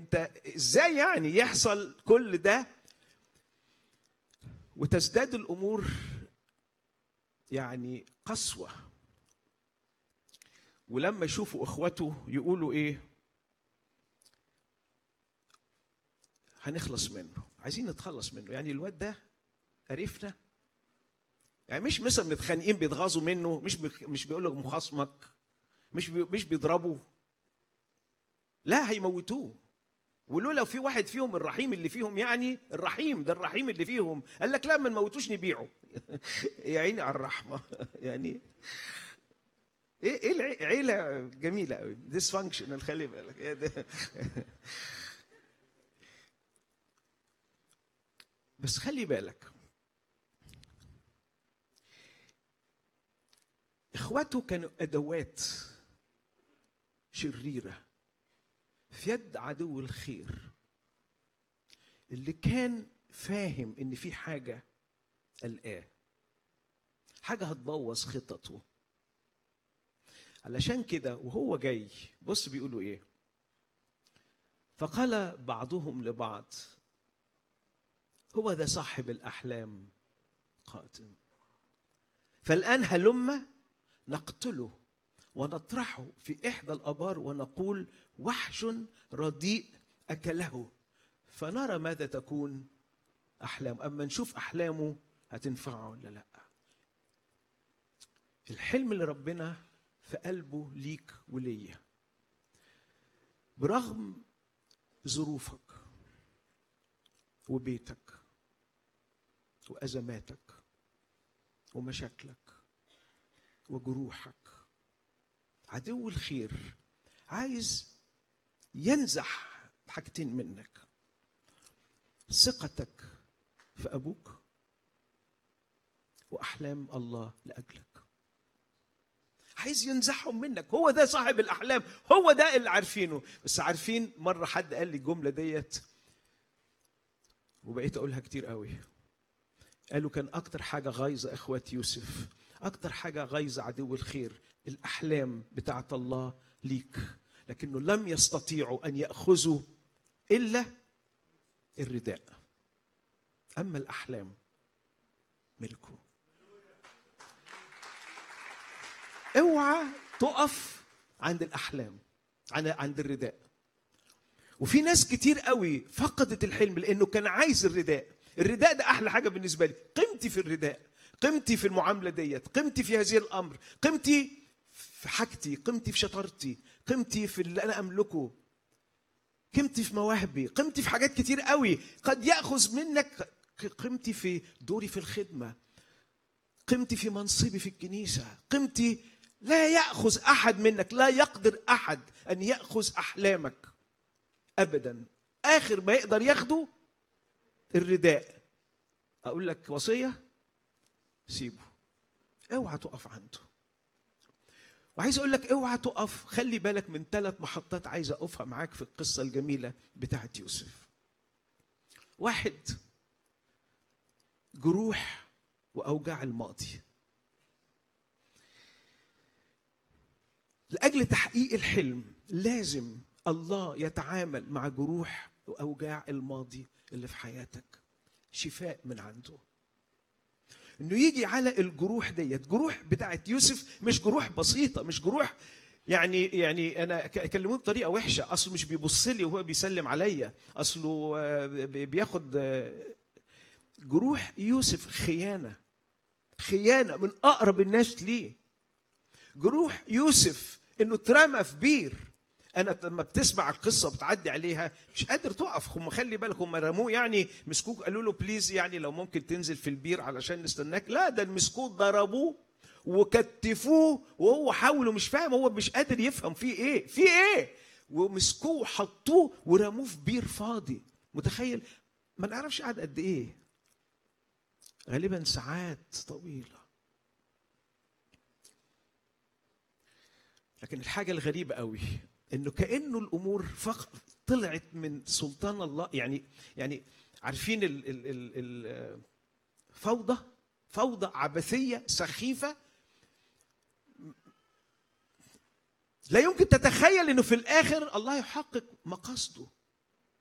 انت ازاي يعني يحصل كل ده وتزداد الامور يعني قسوه ولما يشوفوا اخوته يقولوا ايه هنخلص منه عايزين نتخلص منه يعني الواد ده قرفنا يعني مش مثلا متخانقين بيتغاظوا منه مش بي مش بيقول لك مخاصمك مش بي مش بيضربوا لا هيموتوه ولولا في واحد فيهم الرحيم اللي فيهم يعني الرحيم ده الرحيم اللي فيهم قال لك لا ما نموتوش نبيعه يا عيني على الرحمه يعني ايه ايه الع- عيله جميله قوي ديس فانكشنال خلي بالك إيه ده؟ بس خلي بالك اخواته كانوا ادوات شريره في يد عدو الخير اللي كان فاهم ان في حاجه قلقاه حاجه هتبوظ خططه علشان كده وهو جاي بص بيقولوا ايه فقال بعضهم لبعض هو ذا صاحب الاحلام قادم فالان هلم نقتله ونطرحه في احدى الابار ونقول وحش رديء اكله فنرى ماذا تكون احلام اما نشوف احلامه هتنفعه ولا لا الحلم اللي ربنا في قلبه ليك وليا برغم ظروفك وبيتك وازماتك ومشاكلك وجروحك عدو الخير عايز ينزح حاجتين منك ثقتك في ابوك واحلام الله لاجلك عايز ينزعهم منك هو ده صاحب الاحلام هو ده اللي عارفينه بس عارفين مره حد قال لي الجمله ديت وبقيت اقولها كتير قوي قالوا كان اكتر حاجه غايظه اخوات يوسف اكتر حاجه غايظه عدو الخير الاحلام بتاعت الله ليك لكنه لم يستطيعوا ان ياخذوا الا الرداء اما الاحلام ملكه اوعى تقف عند الاحلام عند عند الرداء وفي ناس كتير قوي فقدت الحلم لانه كان عايز الرداء الرداء ده احلى حاجه بالنسبه لي قيمتي في الرداء قيمتي في المعامله ديت قيمتي في هذه الامر قيمتي في حاجتي قيمتي في شطارتي قيمتي في اللي انا املكه قيمتي في مواهبي قيمتي في حاجات كتير قوي قد ياخذ منك قيمتي في دوري في الخدمه قيمتي في منصبي في الكنيسه قيمتي لا ياخذ احد منك لا يقدر احد ان ياخذ احلامك ابدا اخر ما يقدر ياخده الرداء اقول لك وصيه سيبه اوعى تقف عنده وعايز اقول لك اوعى تقف خلي بالك من ثلاث محطات عايز اقفها معاك في القصه الجميله بتاعت يوسف واحد جروح واوجاع الماضي لاجل تحقيق الحلم لازم الله يتعامل مع جروح واوجاع الماضي اللي في حياتك شفاء من عنده انه يجي على الجروح ديت جروح بتاعت يوسف مش جروح بسيطه مش جروح يعني يعني انا كلموه بطريقه وحشه اصله مش بيبص لي وهو بيسلم عليا اصله آه، بي- بياخد آه، جروح يوسف خيانه خيانه من اقرب الناس ليه جروح يوسف انه اترمى في بير انا لما بتسمع القصه بتعدي عليها مش قادر تقف هم خلي بالك هم رموه يعني مسكوك قالوا له بليز يعني لو ممكن تنزل في البير علشان نستناك لا ده المسكوك ضربوه وكتفوه وهو حاولوا مش فاهم هو مش قادر يفهم في ايه في ايه ومسكوه وحطوه ورموه في بير فاضي متخيل ما نعرفش قعد قد ايه غالبا ساعات طويله لكن الحاجه الغريبه قوي انه كانه الامور فق طلعت من سلطان الله يعني يعني عارفين ال ال ال ال فوضى فوضى عبثيه سخيفه لا يمكن تتخيل انه في الاخر الله يحقق مقاصده